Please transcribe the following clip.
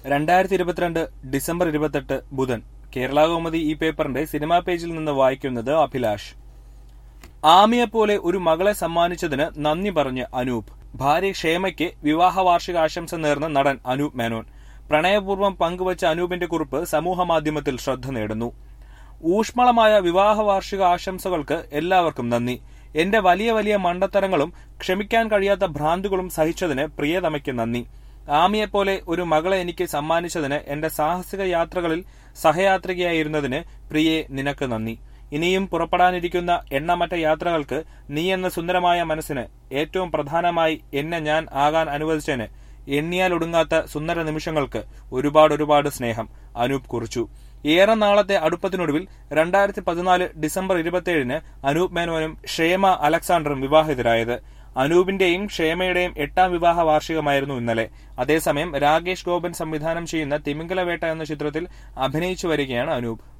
രണ്ടായിരത്തി ഇരുപത്തിരണ്ട് ഡിസംബർ ഇരുപത്തെട്ട് ബുധൻ കേരളകൗമുദി ഈ പേപ്പറിന്റെ സിനിമാ പേജിൽ നിന്ന് വായിക്കുന്നത് അഭിലാഷ് ആമിയെപ്പോലെ ഒരു മകളെ സമ്മാനിച്ചതിന് നന്ദി പറഞ്ഞ് അനൂപ് ഭാര്യ ക്ഷേമയ്ക്ക് വിവാഹ വാർഷിക ആശംസ നേർന്ന നടൻ അനൂപ് മേനോൻ പ്രണയപൂർവ്വം പങ്കുവച്ച അനൂപിന്റെ കുറിപ്പ് സമൂഹമാധ്യമത്തിൽ ശ്രദ്ധ നേടുന്നു ഊഷ്മളമായ വിവാഹ വാർഷിക ആശംസകൾക്ക് എല്ലാവർക്കും നന്ദി എന്റെ വലിയ വലിയ മണ്ടത്തരങ്ങളും ക്ഷമിക്കാൻ കഴിയാത്ത ഭ്രാന്തുകളും സഹിച്ചതിന് പ്രിയതമയ്ക്ക് നന്ദി ആമിയെപ്പോലെ ഒരു മകളെ എനിക്ക് സമ്മാനിച്ചതിന് എന്റെ സാഹസിക യാത്രകളിൽ സഹയാത്രികയായിരുന്നതിന് പ്രിയെ നിനക്ക് നന്ദി ഇനിയും പുറപ്പെടാനിരിക്കുന്ന എണ്ണമറ്റ യാത്രകൾക്ക് നീ എന്ന സുന്ദരമായ മനസ്സിന് ഏറ്റവും പ്രധാനമായി എന്നെ ഞാൻ ആകാൻ അനുവദിച്ചതിന് എണ്ണിയാൽ ഒടുങ്ങാത്ത സുന്ദര നിമിഷങ്ങൾക്ക് ഒരുപാട് ഒരുപാട് സ്നേഹം അനൂപ് കുറിച്ചു ഏറെ നാളത്തെ അടുപ്പത്തിനൊടുവിൽ രണ്ടായിരത്തി പതിനാല് ഡിസംബർ ഇരുപത്തിയേഴിന് അനൂപ് മേനോനും ക്ഷേമ അലക്സാണ്ടറും വിവാഹിതരായത് അനൂപിന്റെയും ക്ഷേമയുടെയും എട്ടാം വിവാഹ വാർഷികമായിരുന്നു ഇന്നലെ അതേസമയം രാകേഷ് ഗോപൻ സംവിധാനം ചെയ്യുന്ന തിമിംഗലവേട്ട എന്ന ചിത്രത്തിൽ അഭിനയിച്ചു വരികയാണ് അനൂപ്